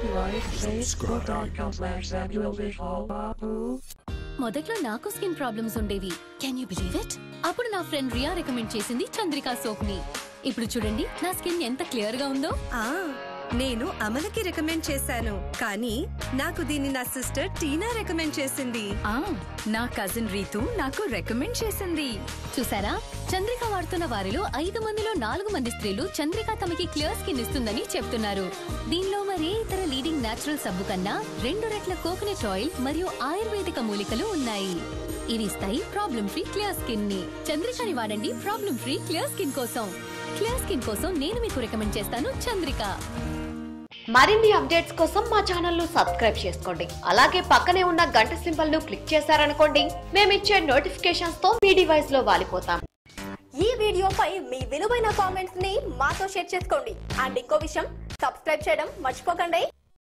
Copyright Facebook.com slash Samuel Vishal Babu. మొదట్లో నాకు skin problems ఉండేవి కెన్ యూ బిలీవ్ ఇట్ అప్పుడు నా ఫ్రెండ్ రియా రికమెండ్ చేసింది చంద్రికా సోప్ ని ఇప్పుడు చూడండి నా స్కిన్ ఎంత క్లియర్ గా ఉందో ఆ నేను అమలకి రికమెండ్ చేశాను కానీ నాకు దీన్ని నా సిస్టర్ టీనా రికమెండ్ చేసింది ఆ నా కజిన్ రీతు నాకు రికమెండ్ చేసింది చూసారా చంద్రిక వాడుతున్న వారిలో ఐదు మందిలో నాలుగు మంది స్త్రీలు చంద్రిక తమకి క్లియర్ స్కిన్ ఇస్తుందని చెప్తున్నారు దీనిలో మరే ఇతర లీడింగ్ నేచురల్ సబ్బు కన్నా రెండు రెట్ల కోకోనట్ ఆయిల్ మరియు ఆయుర్వేదిక మూలికలు ఉన్నాయి ఇవి ఇస్తాయి ప్రాబ్లం ఫ్రీ క్లియర్ స్కిన్ ని చంద్రికని వాడండి ప్రాబ్లం ఫ్రీ క్లియర్ స్కిన్ కోసం క్లియర్ స్కిన్ కోసం నేను మీకు రికమెండ్ చేస్తాను చంద్రిక మరిన్ని అప్డేట్స్ కోసం మా ఛానల్ ను సబ్స్క్రైబ్ చేసుకోండి అలాగే పక్కనే ఉన్న గంట సింబల్ ను క్లిక్ చేశారనుకోండి మేమిచ్చే నోటిఫికేషన్స్ తో మీ డివైస్ లో వాలిపోతాం ఈ వీడియోపై మీ విలువైన కామెంట్స్ ని మాతో షేర్ చేసుకోండి అండ్ ఇంకో విషయం సబ్స్క్రైబ్ చేయడం మర్చిపోకండి